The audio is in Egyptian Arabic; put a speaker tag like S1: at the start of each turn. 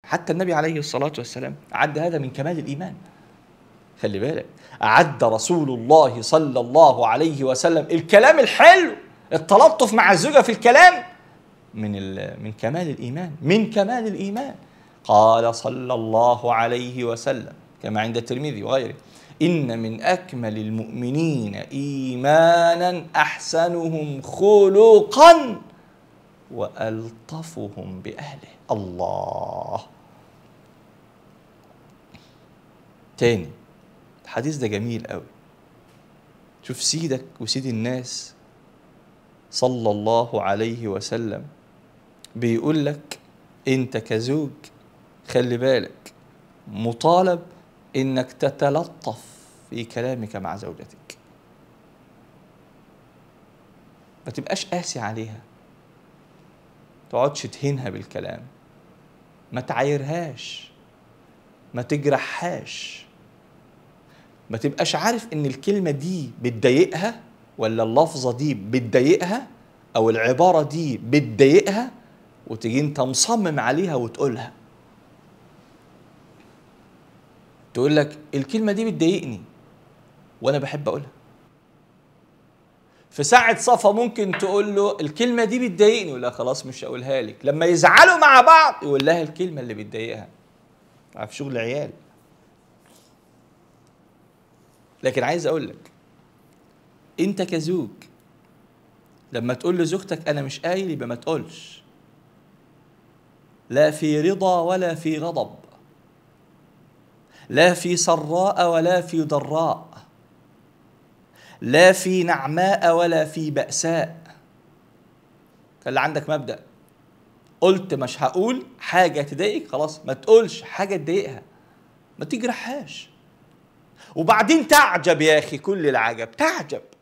S1: حتى النبي عليه الصلاة والسلام عد هذا من كمال الإيمان خلي بالك أعد رسول الله صلى الله عليه وسلم الكلام الحلو التلطف مع الزوجة في الكلام من من كمال الإيمان من كمال الإيمان قال صلى الله عليه وسلم كما عند الترمذي وغيره إن من أكمل المؤمنين إيمانا أحسنهم خلقا وألطفهم بأهله الله تاني الحديث ده جميل قوي شوف سيدك وسيد الناس صلى الله عليه وسلم بيقول لك انت كزوج خلي بالك مطالب انك تتلطف في كلامك مع زوجتك ما تبقاش قاسي عليها تقعدش تهينها بالكلام ما تعايرهاش ما تجرحهاش ما تبقاش عارف ان الكلمة دي بتضايقها ولا اللفظة دي بتضايقها او العبارة دي بتضايقها وتيجي انت مصمم عليها وتقولها تقول لك الكلمة دي بتضايقني وانا بحب اقولها في ساعة صفا ممكن تقول له الكلمة دي بتضايقني ولا خلاص مش هقولها لك لما يزعلوا مع بعض يقول لها الكلمة اللي بتضايقها عارف شغل عيال لكن عايز اقول لك انت كزوج لما تقول لزوجتك انا مش قايل يبقى ما تقولش لا في رضا ولا في غضب لا في سراء ولا في ضراء لا في نعماء ولا في بأساء خلي عندك مبدأ قلت مش هقول حاجة تضايقك خلاص ما تقولش حاجة تضايقها ما تجرحهاش وبعدين تعجب يا أخي كل العجب تعجب